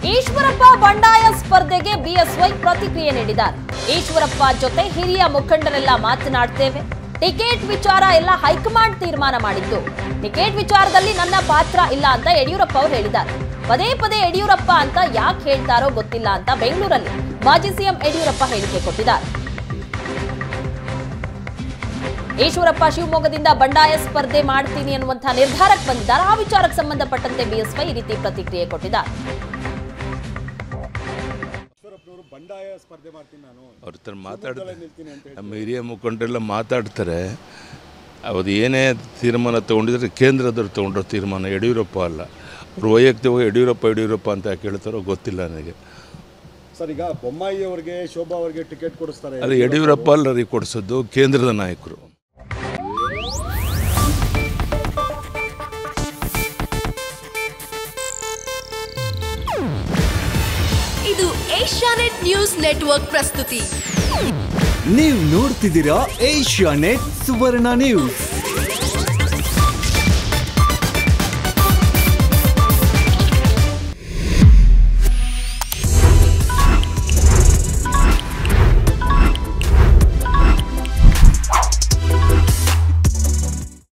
ಈಶ್ವರಪ್ಪ ಬಂಡಾಯ ಸ್ಪರ್ಧೆಗೆ ಬಿಎಸ್ವೈ ಪ್ರತಿಕ್ರಿಯೆ ನೀಡಿದ್ದಾರೆ ಈಶ್ವರಪ್ಪ ಜೊತೆ ಹಿರಿಯ ಮುಖಂಡರೆಲ್ಲ ಮಾತನಾಡ್ತೇವೆ ಟಿಕೆಟ್ ವಿಚಾರ ಎಲ್ಲ ಹೈಕಮಾಂಡ್ ತೀರ್ಮಾನ ಮಾಡಿದ್ದು ಟಿಕೆಟ್ ವಿಚಾರದಲ್ಲಿ ನನ್ನ ಪಾತ್ರ ಇಲ್ಲ ಅಂತ ಯಡಿಯೂರಪ್ಪ ಅವರು ಹೇಳಿದ್ದಾರೆ ಪದೇ ಪದೇ ಯಡಿಯೂರಪ್ಪ ಅಂತ ಯಾಕೆ ಹೇಳ್ತಾರೋ ಗೊತ್ತಿಲ್ಲ ಅಂತ ಬೆಂಗಳೂರಲ್ಲಿ ಮಾಜಿ ಸಿಎಂ ಯಡಿಯೂರಪ್ಪ ಹೇಳಿಕೆ ಕೊಟ್ಟಿದ್ದಾರೆ ಈಶ್ವರಪ್ಪ ಶಿವಮೊಗ್ಗದಿಂದ ಬಂಡಾಯ ಸ್ಪರ್ಧೆ ಮಾಡ್ತೀನಿ ಅನ್ನುವಂತಹ ನಿರ್ಧಾರಕ್ಕೆ ಬಂದಿದ್ದಾರೆ ಆ ವಿಚಾರಕ್ಕೆ ಸಂಬಂಧಪಟ್ಟಂತೆ ಬಿಎಸ್ವೈ ಈ ರೀತಿ ಪ್ರತಿಕ್ರಿಯೆ ಕೊಟ್ಟಿದ್ದಾರೆ ಈಶ್ವರಪ್ಪನವರು ಬಂಡಾಯ ಸ್ಪರ್ಧೆ ಮಾಡ್ತೀನಿ ನಾನು ಅವ್ರ ಹತ್ರ ಮಾತಾಡ್ತಾರೆ ನಿಲ್ತೀನಿ ಅಂತ ಹೇಳಿ ನಮ್ಮ ಹಿರಿಯ ಮುಖಂಡರೆಲ್ಲ ಮಾತಾಡ್ತಾರೆ ಅವ್ರು ಏನೇ ತೀರ್ಮಾನ ತೊಗೊಂಡಿದ್ರೆ ಕೇಂದ್ರದವ್ರು ತೊಗೊಂಡ್ರೋ ತೀರ್ಮಾನ ಯಡಿಯೂರಪ್ಪ ಅಲ್ಲ ಅವ್ರು ವೈಯಕ್ತಿಕವಾಗಿ ಯಡಿಯೂರಪ್ಪ ಯಡಿಯೂರಪ್ಪ ಅಂತ ಯಾಕೆ ಹೇಳ್ತಾರೋ ಗೊತ್ತಿಲ್ಲ ನನಗೆ ಸರ್ ಈಗ ಬೊಮ್ಮಾಯಿ ಅವರಿಗೆ ಶೋಭಾ ಅವರಿಗೆ ಟಿಕೆಟ್ ಕೊಡಿಸ್ತಾರೆ ಅದು ಯಡಿಯೂರಪ್ಪ ಅಲ್ಲರಿ ಕೊಡಿಸೋದು ಕೇಂದ್ರದ ನಾಯಕರು ಇದು ಏಷ್ಯಾನೆಟ್ ನ್ಯೂಸ್ ನೆಟ್ವರ್ಕ್ ಪ್ರಸ್ತುತಿ ನೀವು ನೋಡ್ತಿದ್ದೀರಾ ಏಷ್ಯಾ ನೆಟ್ ಸುವರ್ಣ ನ್ಯೂಸ್